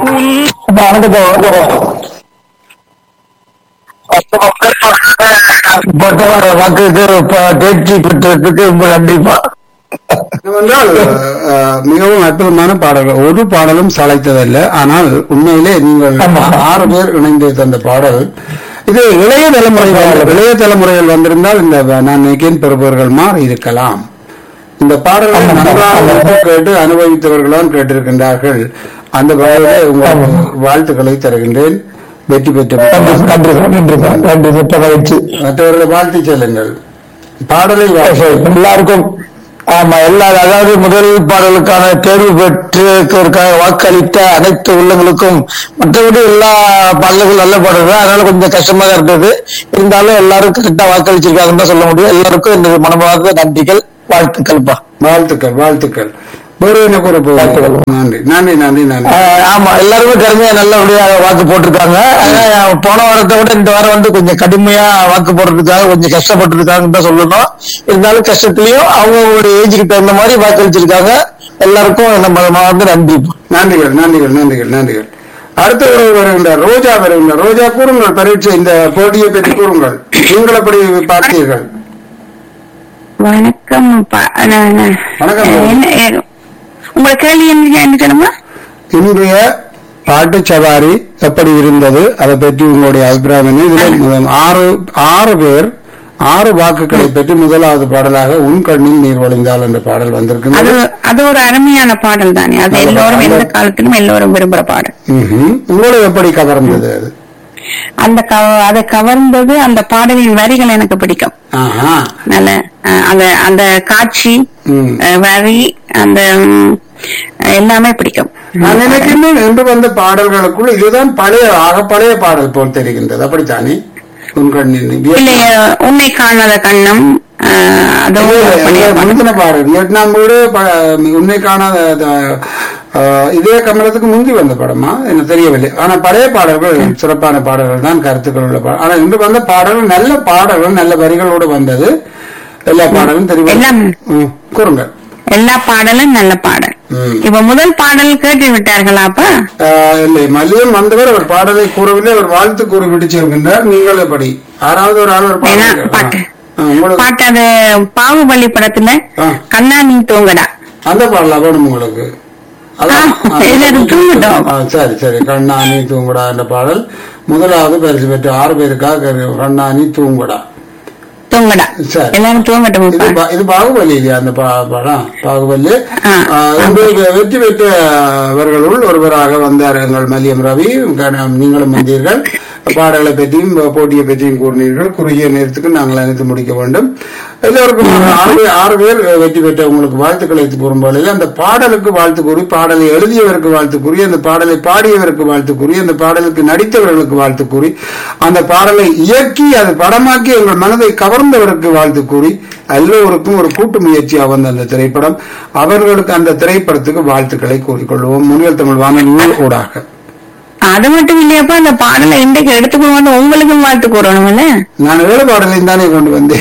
பொறுத்தவரை வாக்குக்கு தேர்ச்சி பெற்றதுக்கு ரொம்ப நன்றிப்பா என்னவென்றால் அஹ், மிகவும் அற்புதமான பாடல்கள் ஒரு பாடலும் சளைத்ததல்ல ஆனால் உண்மையிலே நீங்கள் ஆமா. ஆறு பேர் இணைந்து தந்த பாடல் இது இளைய தலைமுறைகள் இளைய தலைமுறைகள் வந்திருந்தால் இந்த நான் நினைக்கிறேன் பெறுபவர்கள் மாறி இருக்கலாம் இந்த பாடல்களை ஆமா. நன்றாக கேட்டு அனுபவித்தவர்களும் கேட்டிருக்கின்றார்கள் அந்த வகையிலே உங்களுக்கு வாழ்த்துக்களை தருகின்றேன் வெற்றி பெற்ற நன்றி நன்றி நன்றிப்பா நன்றி மிக்க மகிழ்ச்சி மற்றவர்களை வாழ்த்தி செல்லுங்கள் பாடலை வாழ்த்து. எல்லாருக்கும் ஆமா எல்லா அதாவது முதல் பாடலுக்கான தேர்வு பெற்றதற்காக வாக்களித்த அனைத்து உள்ளங்களுக்கும் மற்றபடி எல்லா பாடல்களும் நல்ல பாடல் தான் அதனால கொஞ்சம் கஷ்டமா தான் இருந்தது இருந்தாலும் எல்லாரும் கரெக்டா வாக்களிச்சிருக்காங்கன்னு தான் சொல்ல முடியும் எல்லாருக்கும் என்னுடைய மனமார்ந்த நன்றிகள் வாழ்த்துக்கள்ப்பா வாழ்த்துக்கள் வாழ்த்துக்கள் வேறு என்ன கூற போகிறீர்கள்? வாழ்த்துக்கள். நன்றி நன்றி நன்றி நன்றி ஆஹ் ஆமா எல்லாருமே கடுமையா நல்லபடியா வாக்கு போட்டிருக்காங்க ஆனா, போன வாரத்தை விட இந்த வாரம் வந்து கொஞ்சம் கடுமையா வாக்கு போடுறதுக்காக கொஞ்சம் கஷ்டப்பட்டிருக்காங்கன்னு தான் சொல்லணும் இருந்தாலும் கஷ்டத்துலயும் அவங்களுடைய ஏஜுக்கு தகுந்த மாதிரி வாக்களிச்சிருக்காங்க எல்லாருக்கும் நம்ம வந்து நன்றி நன்றிகள் நன்றிகள் நன்றிகள் நன்றிகள் அடுத்த ஒரு வருகின்றார் ரோஜா வருகின்றார் ரோஜா கூறுங்கள் பரீட்சை இந்த போட்டியை பற்றி கூறுங்கள் நீங்கள் எப்படி பார்த்தீர்கள் வணக்கம் அப்பா. நான், நான், வணக்கம். என்ன, ஏ, உங்களோட கேள்வி என்ன என்ன சொன்னமா இன்றைய பாட்டு சவாரி எப்படி இருந்தது அதை பற்றி உங்களுடைய அபிப்பிராயம் என்ன இதில் முதல் ஆறு ஆறு பேர் ஆறு வாக்குகளை பற்றி முதலாவது பாடலாக உன் கண்ணில் நீர் வழிந்தால் என்ற பாடல் அது வந்திருக்கின்றது அது ஒரு அருமையான பாடல் தானே அது நல்ல எல்லோரும் பாடல். எந்த காலத்திலும் எல்லோரும் விரும்புற பாடல் ம்ஹும். உங்களை எப்படி கவர்ந்தது அது அந்த கவ- அதை கவர்ந்தது அந்த பாடலின் வரிகள் எனக்கு பிடிக்கும் ஆஹா நல்ல அஹ், அந்த அந்த காட்சி ம். அஹ், வரி அந்த ம், எல்லாமே பிடிக்கும் நான் நினைக்கின்றேன் என்று வந்த பாடல்களுக்குள் இதுதான் பழைய ஆக பழைய பாடல் போல் தெரிகின்றது அப்படித்தானே உன் கண்ணில் நீ- இல்லை அஹ், உன்னை காணாத கண்ணம் அஹ், அதுவும் இல்ல, ஒரு பழைய இல்ல, பாடல். முந்தின பாடல் வியட்நாம் வீடு ப- உன்னை காணாத த- ஆஹ், இதே கமலத்துக்கு முந்தி வந்த படமா எனக்கு தெரியவில்லை ஆனா பழைய பாடல்கள் சிறப்பான பாடல்கள் தான் கருத்துக்கள் உள்ள பாடல் ஆனா இன்று வந்த பாடல்கள் நல்ல பாடல்கள் நல்ல வரிகளோடு வந்தது எல்லா பாடலும் தெரியும் எல்லாம். ம், கூறுங்க எல்லா பாடலும் நல்ல பாடல் ம். இப்ப முதல் பாடல் கேட்டு விட்டார்களா அப்பா ஆஹ், இல்லை மல்லியம் வந்தவர் அவர் பாடலை கூறவில்லை அவர் வாழ்த்து கூறி விட்டு செல்கின்றார் நீங்கள் எப்படி ஆறாவது ஒரு ஆள் ஒரு பாடல் ஏன்னா, கேட்கலாம். பாட்டு. ஆ, உங்களுக்கு பாட்டு அது பாகுபலி படத்துல ஆ. கண்ணா நீ தூங்கடா அந்த பாடலா வேணும் உங்களுக்கு அதான். ஆ, எல்லாரும் தூங்கட்டும். ஆ, சரி சரி கண்ணாணி தூங்குடா என்ற பாடல் முதலாவது பரிசு பெற்ற ஆறு பேருக்காக கண்ணாணி தூங்குடா தூங்கடா சரி. எல்லாரும் தூங்கட்டும் இது அப்பா. பா- இது பாகுபலி இல்லையா அந்த பா- படம் பாகுபலி ஆ. ஆ, உங்களுக்கு வெற்றி பெற்றவர்களுள் ஒருவராக வந்தார் எங்கள் மல்லியம் ரவி கண- நீங்களும் வந்தீர்கள் பாடல்களை பற்றியும் போட்டியை பற்றியும் கூறினீர்கள் குறுகிய நேரத்துக்கு நாங்கள் அனைத்து முடிக்க வேண்டும் எல்லோருக்கும் ஆறு பேர் ஆறு பேர் வெற்றி பெற்ற உங்களுக்கு வாழ்த்துக்களை கூறும் வேளையில் அந்த பாடலுக்கு வாழ்த்து கூறி பாடலை எழுதியவருக்கு வாழ்த்து கூறி அந்த பாடலை பாடியவருக்கு வாழ்த்து கூறி அந்த பாடலுக்கு நடித்தவர்களுக்கு வாழ்த்து கூறி அந்த பாடலை இயக்கி அது படமாக்கி எங்கள் மனதை கவர்ந்தவருக்கு வாழ்த்து கூறி எல்லோருக்கும் ஒரு கூட்டு முயற்சியாக வந்த அந்த திரைப்படம் அவர்களுக்கு அந்த திரைப்படத்துக்கு வாழ்த்துக்களை கூறிக்கொள்வோம் முன்னில் தமிழ் வானொலியில் ஊடாக அது மட்டும் இல்லையாப்பா அந்த பாடலை இன்றைக்கு எடுத்துக்கொண்டு வந்து உங்களுக்கும் வாழ்த்து கூறணும்ல நான் ஏழு பாடலையும் தானே கொண்டு வந்தேன்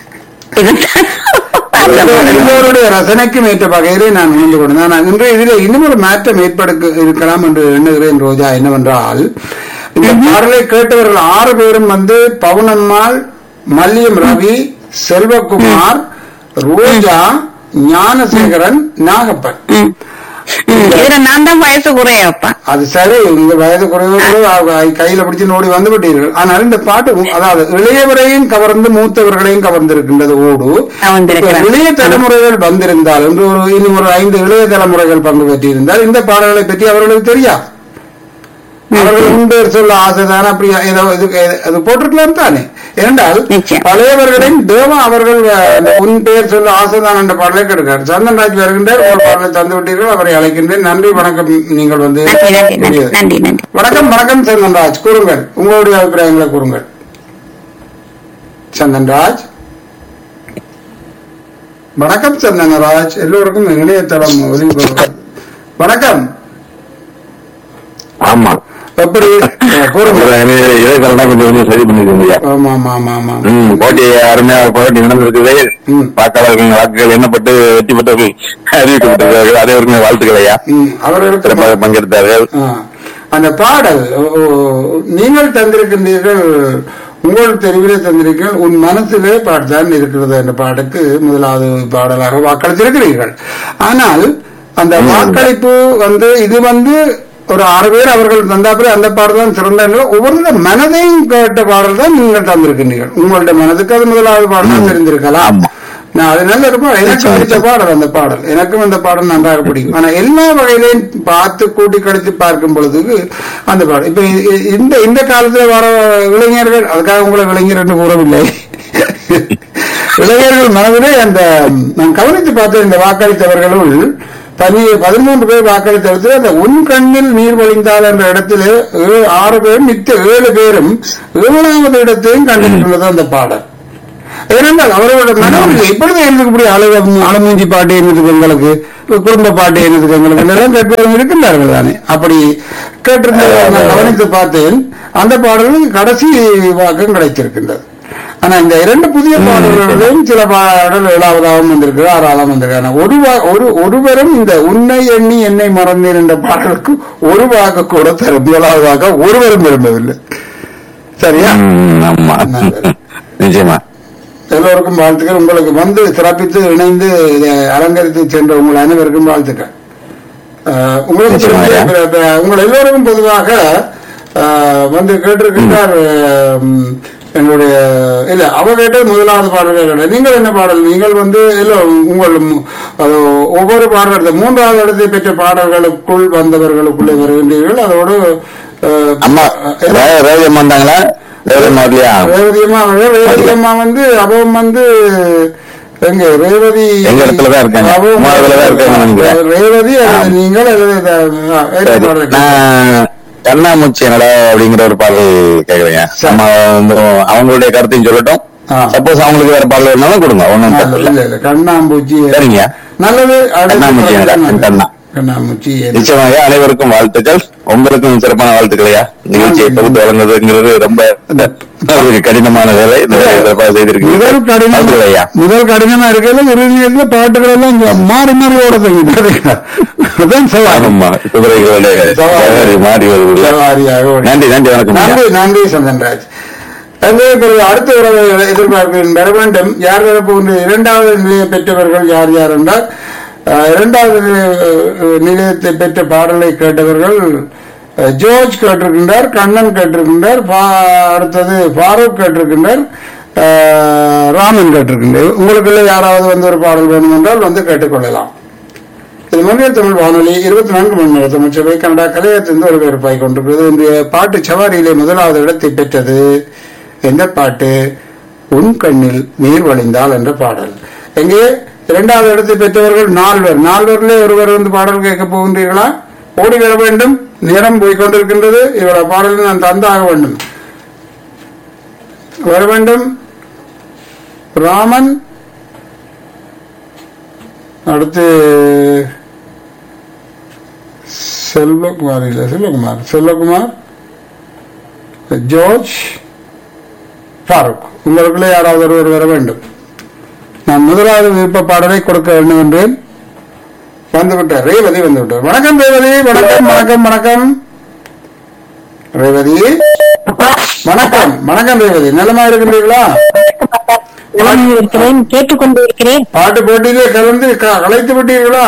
எல்லோருடைய ரசனைக்கும் ஏற்ற வகையிலே நான் உணர்ந்து கொண்டேன் நான் இன்று இதில் இன்னும் ஒரு மாற்றம் ஏற்படுக்க இருக்கலாம் என்று எண்ணுகிறேன் ரோஜா என்னவென்றால் இந்த பாடலை கேட்டவர்கள் ஆறு பேரும் வந்து பவுனம்மாள் மல்லியம் ரவி செல்வகுமார் ரோஜா ஞானசேகரன் நாகப்பன் ம். ம். இதுல நான் தான் வயசு குறையப்பா அது சரி இந்த வயது குறைவு கையில பிடிச்சு நோடி வந்து விட்டீர்கள் ஆனால் இந்த பாட்டு உ- அதாவது இளையவரையும் கவர்ந்து மூத்தவர்களையும் கவர்ந்திருக்கின்றது ஓடு கவர்ந்திருக்கிறார். இப்ப இளைய தலைமுறைகள் வந்திருந்தால் இன்று ஒரு இன்னும் ஒரு ஐந்து இளைய தலைமுறைகள் பங்கு பெற்றிருந்தால் இந்த பாடல்களை பற்றி அவர்களுக்கு தெரியாது அவர்கள் உன் பேர் சொல்ல ஆசைதான் அப்படி ஏதோ இது அது போட்டிருக்கலாம் தானே ஏனென்றால் நிச்சயம். பழையவர்களின் தேவா அவர்கள் அஹ், உன் பேர் சொல்ல ஆசைதான் என்ற பாடலை கெடுக்கார் சந்தன்ராஜ் வருகின்றார் ஒரு பாடலை தந்து விட்டீர்கள் அவரை அழைக்கின்றேன் நன்றி வணக்கம் நீங்கள் வந்து நன்றி நன்றி நன்றி கூறியது. நன்றி நன்றி வணக்கம் வணக்கம் சந்தன்ராஜ் கூறுங்கள் உங்களுடைய அபிப்பிராயங்களை கூறுங்கள் சந்தன்ராஜ் வணக்கம் சந்தனராஜ் எல்லோருக்கும் இணையதளம் ஒதுங்கி கொடுங்கள். வணக்கம் ஆமா எப்படி அஹ், கூறுங்கள் இடைக்கால கொஞ்சம் கொஞ்சம் சரி பண்ணிருக்கீங்க ஆமா ஆமா ஆமா ஆமா ம் போட்டி அருமையா போட்டி நடந்திருக்குது ம். வாக்காளர்கள் வாக்குகள் எண்ணப்பட்டு வெற்றி பெற்றவர்கள் அறிவிக்கப்பட்டிருக்கிறார்கள் அனைவருக்குமே வாழ்த்துக்கள் ஐயா ம், அவர்களுக்கு சிறப்பாக பங்கெடுத்தார்கள் ஆ. அந்த பாடல் ஓ- ஓ- நீங்கள் தந்திருக்கின்றீர்கள் உங்கள் தெருவிலே தந்திருக்கீர்கள் உன் மனசிலே பாட்டுதான் இருக்கிறது என்ற பாட்டுக்கு முதலாவது பாடலாக வாக்களித்திருக்கிறீர்கள் ஆனால் அந்த வாக்களிப்பு வந்து இது வந்து ஒரு ஆறு பேர் அவர்கள் தந்தாப்புல அந்த பாடல் தான் சிறந்த என்று ஒவ்வொருத்தர மனதையும் கேட்ட பாடல் தான் நீங்கள் தந்திருக்கின்றீர்கள் உங்களுடைய மனதுக்கு அது முதலாவது பாடல் தான் தெரிந்திருக்கலாம் ஆமா. நான் அது நல்ல ஒரு பாடல் எனக்கு பிடிச்ச பாடல் அந்த பாடல் எனக்கும் அந்த பாடல் நன்றாக பிடிக்கும் ஆனா எல்லா வகையிலையும் பார்த்து கூட்டி கழித்து பார்க்கும் பொழுதுக்கு அந்த பாடல் இப்ப இ- இ- இந்த இந்த காலத்துல வர இளைஞர்கள் அதுக்காக உங்களை இளைஞர் என்று கூறவில்லை இளைஞர்கள் மனதிலே அந்த நான் கவனித்து பார்த்தேன் இந்த வாக்களித்தவர்களுள் பனி பதிமூன்று பேர் வாக்களித்தவர்கள் அந்த உன் கண்ணில் நீர் வழிந்தால் என்ற இடத்திலே ஏழு- ஆறு பேரும் மித்த ஏழு பேரும் ஏழாவது இடத்தையும் கண்டிருக்கிறது அந்த பாடல் ஏனென்றால் அவரோட மனம் இப்பொழுது எனக்கு இப்படி அழக அலமூஞ்சி பாட்டு என்னதுக்கு எங்களுக்கு குடும்ப பாட்டு என்னதுக்கு எங்களுக்கு எல்லாம் கேட்பவரும் இருக்கின்றார்கள் தானே அப்படி கேட்டிருந்த நான் கவனித்து பார்த்தேன் அந்த பாடலுக்கு கடைசி வாக்கம் கிடைத்திருக்கின்றது ஆனா இந்த இரண்டு புதிய பாடல்களிலும் சில பாடல் ஏழாவதாகவும் வந்திருக்கு ஆறாவதாகவும் வந்திருக்கு ஆனா ஒரு வா- ஒரு ஒருவரும் இந்த உன்னை எண்ணி என்னை மறந்தேன் என்ற பாடலுக்கு ஒரு வாக்கு கூட தரும் ஏழாவது வாக்க ஒருவரும் விரும்பவில்லை சரியா ம், ஆமா நல்லது. நிச்சயமா எல்லோருக்கும் வாழ்த்துக்கள் உங்களுக்கு வந்து சிறப்பித்து இணைந்து இதை அலங்கரித்து சென்ற உங்கள் அனைவருக்கும் வாழ்த்துக்கள் அஹ், உங்களுக்கு நிச்சயமா, தெரிஞ்ச, ஐயா. இப்ப- இப்ப உங்கள் எல்லோருக்கும் பொதுவாக அஹ், வந்து கேட்டிருக்கின்றார் அஹ், என்னுடைய இல்ல அவ கேட்டது முதலாவது பாடல் கேட்டது நீங்கள் என்ன பாடல் நீங்கள் வந்து இல்ல உங்கள் மு- அது ஒவ்வொரு பாடல் இந்த மூன்றாவது இடத்தை பெற்ற பாடல்களுக்குள் வந்தவர்களுக்குள்ளே வருகின்றீர்கள் அதோடு அஹ், அம்மா இல்ல, ரே- ரேவதி அம்மா வந்தாங்களா ரேவதி அம்மா வரலையா ரேவதி அம்மா வந்து- ரேவதி அம்மா வந்து அவன் வந்து எங்க ரேவதி எங்க இடத்துலதான் இருக்காங்க. அவன் அம்மா இடத்துலதான் இருக்காங்க நினைக்கிறேன். ரேவதி அது நீங்கள் அது இது, ஆ, என்ன சரி, பாடல்? நான் கண்ணாமூச்சி என்னடா அப்படிங்கிற ஒரு பாடல் கேக்குறேங்க சரி. நம்ம வந்து அவங்களுடைய கருத்தையும் சொல்லட்டும் ஆ. சப்போஸ் அவங்களுக்கு வேற பாடல் வேணாலும் கொடுங்க ஒண்ணும் நல்லது, தப்பு இல்ல இல்ல இல்ல கண்ணாம்பூச்சி சரிங்க நல்லது அடுத்த கண்ணாமூச்சி பாடல் என்னடா? நல்லது. கண்ணா. கண்ணாமூச்சி நிச்சயமாக அனைவருக்கும் வாழ்த்துக்கள் உங்களுக்கும் சிறப்பான வாழ்த்துக்களையா நிகழ்ச்சியை தொகுத்து வழங்குறதுங்கிறது ரொம்ப ஒரு கடினமான வேலை நிறைய சிறப்பாக செய்திருக்கீங்க முதல் கடினம் வாழ்த்துக்கள் ஐயா முதல் கடினமா இருக்கல இறுதியில பாட்டுகள் எல்லாம் இங்க மாறி மாறி ஓட தெரியுது அதான் சவால் ஆமா குதிரைகளோட சவாரி மாறி வருவது சவாரியாக ஓடி நன்றி நன்றி வணக்கம் ஐயா. நன்றி நன்றி சந்தன்ராஜ் அதே பிறகு அடுத்த உறவை எதிர்பார்க்கிறேன் பெற வேண்டும் யார் வர போகின்ற இரண்டாவது நிலையை பெற்றவர்கள் யார் யார் என்றால் அஹ், இரண்டாவது நிலை- அஹ், நிலையத்தை பெற்ற பாடலை கேட்டவர்கள் அஹ், ஜோர்ஜ் கேட்டிருக்கின்றார் கண்ணன் கேட்டிருக்கின்றார் பா- அடுத்தது ஃபாரூக் கேட்டிருக்கின்றார் அஹ், ராமன் கேட்டிருக்கின்றார் உங்களுக்குள்ள யாராவது வந்து ஒரு பாடல் வேணும் என்றால் வந்து கேட்டுக்கொள்ளலாம் இது மொழியல் தமிழ் வானொலி இருபத்தி நான்கு மணி நேர தமிழ் சபை கனடா கலையத்திலிருந்து ஒரு வேறுபாய் கொண்டிருக்கிறது இன்றைய பாட்டு சவாரியிலே முதலாவது இடத்தை பெற்றது எந்த பாட்டு உன் கண்ணில் நீர் வழிந்தால் என்ற பாடல் எங்கே இரண்டாவது இடத்தை பெற்றவர்கள் நால்வர் நால்வரிலே ஒருவர் வந்து பாடல் கேட்க போகின்றீர்களா ஓடி வர வேண்டும் நேரம் போய் கொண்டிருக்கின்றது இவர பாடலை நான் தந்தாக வேண்டும் வர வேண்டும் ராமன் அடுத்து செல்வகுமார் இல்ல செல்வகுமார் செல்வகுமார் ஜோர்ஜ் ஃபாரூக் உங்களுக்குள்ளே யாராவது ஒருவர் வர வேண்டும் நான் முதலாவது விருப்ப பாடலை கொடுக்க வேண்டும் என்றேன் வந்துவிட்டார் ரேவதி வந்துவிட்டார் வணக்கம் ரேவதி வணக்கம் வணக்கம் வணக்கம் ரேவதி வணக்கம் வணக்கம் ரேவதி நலமா இருக்கின்றீர்களா நலம் இருக்கிறேன் கேட்டுக்கொண்டு இருக்கிறேன் பாட்டு போட்டியிலே கலந்து க- கலைத்து விட்டீர்களா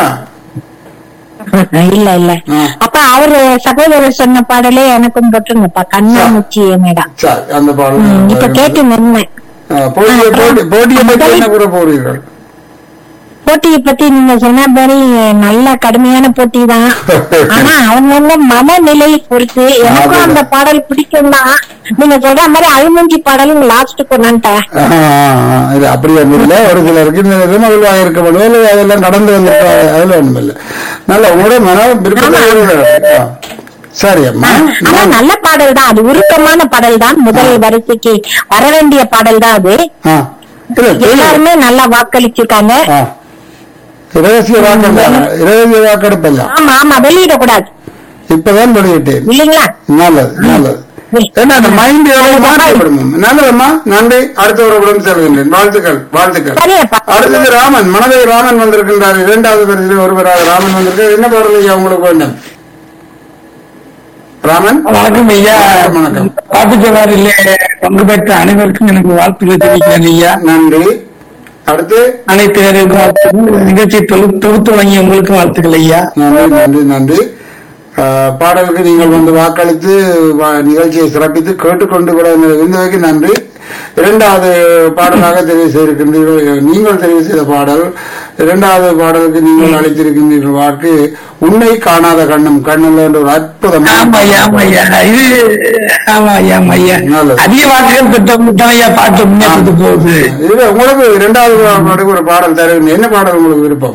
இல்ல இல்ல ஆ. அப்ப அவரு சகோதரர் சொன்ன பாடலே எனக்கும் போட்டுருங்கப்பா கண்ணாமூச்சி மேடம் சரி அந்த இப்ப பாடல் கேட்டு நின்னேன் ஆ, போட்டியை போட்டி போட்டியை பற்றி என்ன கூற போறீர்கள் போட்டியை பத்தி நீங்க சொன்ன மாதிரி நல்ல கடுமையான போட்டி தான் ஆனா அவங்க மனநிலையை பொறுத்து எனக்கும் அந்த பாடல் பிடிக்கும் தான் நீங்க சொல்ற மாதிரி அழுமூஞ்சி பாடலும் லாஸ்ட் கொண்டான்ட்டேன் ஆ, ஆ, ஆ, இது அப்படி ஒன்றும் இல்லை ஒரு சிலருக்கு இந்த விதம் மகிழ்வாக இருக்க முடியும் இல்லை அதெல்லாம் கடந்து வந்திருக்க அதில் ஒன்றும் இல்லை நல்ல உங்களோட மன விருப்பத்தை ஆ. சரி அம்மா ஆனா நான்- நல்ல பாடல் தான் அது உருக்கமான பாடல் தான் முதல் வரிசைக்கு வர வேண்டிய பாடல் தான் அது ஆ. இல்ல, தெரியல. எல்லாருமே நல்லா வாக்களிச்சிருக்காங்க ஆ. இரகசிய வாக்கெடுப்பு இரகசிய வாக்கெடுப்பெல்லாம் ஆமா ஆமா வெளியிடக்கூடாது இப்பதான் வெளியிட்டேன் இல்லைங்களா நல்லது நல்லது என்ன அந்த மைண்ட் மாற்றப்படும் நல்லதம்மா நன்றி அடுத்த உறவுடன் செல்கின்றேன் வாழ்த்துக்கள் வாழ்த்துக்கள் சரியப்பா அடுத்தது ராமன் மனதை ராமன் வந்திருக்கின்றார் இரண்டாவது பரிசில் ஒருவராக ராமன் வந்திருக்கார் என்ன பாடல் ஐயா உங்களுக்கு வேண்டும் ராமன் வணக்கம் ஐயா வணக்கம். பாட்டு சொல்லாரிலே பங்கு பெற்ற அனைவருக்கும் எனக்கு வாழ்த்துக்களை தெரிவிக்கிறேன் ஐயா நன்றி அடுத்து அனைத்து நேயர்களுக்கும் வாழ்த்துக்கள் நிகழ்ச்சி தொகுத்து தொகுத்து வழங்கிய உங்களுக்கும் வாழ்த்துக்கள் ஐயா நன்றி நன்றி நன்றி ஆஹ், பாடலுக்கு நீங்கள் வந்து வாக்களித்து வா- நிகழ்ச்சியை சிறப்பித்து கேட்டுக்கொண்டு கூட இருந்தவைக்கு நன்றி இரண்டாவது பாடலாக தெரிவு செய்திருக்கின்றீர்கள் நீங்கள் தெரிவு செய்த பாடல் இரண்டாவது பாடலுக்கு நீங்கள் அளித்திருக்கின்றீர்கள் வாக்கு உன்னை காணாத கண்ணம் கண்ணில் என்ற ஒரு அற்புதமான ஆமா ஐயா ஆமா ஐயா இது ஆமா ஐயா ஆமா ஐயா நல்லது. அதிக வாக்குகள் பெற்றவங்க ஐயா பாட்டு முன்னேற்றது போகுது இது உங்களுக்கு இரண்டாவது பாடலுக்கு ஒரு பாடல் தருகிறேன் என்ன பாடல் உங்களுக்கு விருப்பம்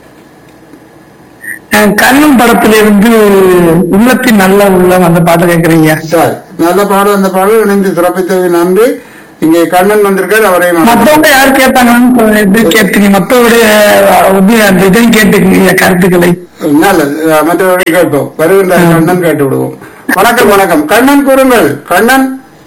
அஹ் கண்ணன் படத்திலிருந்து உள்ளத்தின் நல்ல உள்ளம் அந்த பாட்டை கேட்கறீங்க சரி நல்ல பாடல் அந்த பாடல் இணைந்து சிறப்பித்தது நன்றி இங்கே கண்ணன் வந்திருக்கார் அவரை நான் மத்தவங்க யார் கேட்டாங்கன்னு இது கேட்டுங்க மத்தவருடைய இது அந்த இதையும் கேட்டுக்கீங்க கருத்துக்களை நல்லது அஹ் மற்றவர்கள் கேட்போம் வருகின்ற கண்ணன் கேட்டு விடுவோம் வணக்கம் வணக்கம் கண்ணன் கூறுங்கள் கண்ணன்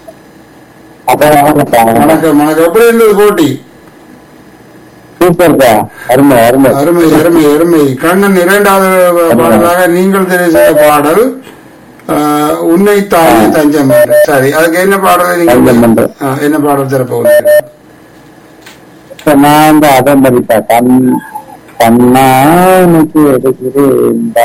வணக்கம் வணக்கம் எப்படி இருந்தது போட்டி சூப்பர் தான் அருமை அருமை அருமை அருமை அருமை கண்ணன் இரண்டாவது பாடலாக நீங்கள் தெரிவு செய்த பாடல் அஹ், உன்னை தாய் தஞ்சம் என்று. சரி அதுக்கு என்ன பாடலை தஞ்சம் நீங்கள் என்று. அஹ், என்ன பாடல் திறப்ப இப்ப நான் வந்து அதை மதிப்பா கண் கண்ணானுக்கு எடுக்கிறேன்டா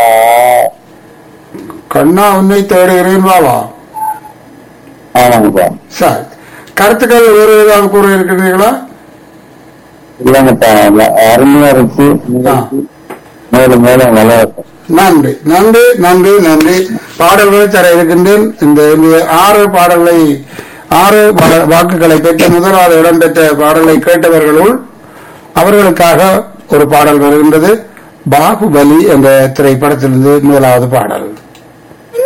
கண்ணா உன்னை தேடுகிறேன் வாவா ஆமாங்கப்பா சரி கருத்துக்கள் வேறு ஏதாவது கூற இருக்கிறீர்களா இல்லைங்கப்பா இல்ல, அருமையா இருக்கு நிகழ்ச்சி. மேலும் மேலும் வளரட்டும் நன்றி நன்றி நன்றி நன்றி பாடல்களை தர இருக்கின்றேன் இந்த இந்த ஆறு பாடல்களை ஆறு பாட- வாக்குகளை பெற்ற முதலாவது இடம் பெற்ற பாடலை கேட்டவர்களுள் அவர்களுக்காக ஒரு பாடல் வருகின்றது பாகுபலி என்ற திரைப்படத்திலிருந்து முதலாவது பாடல்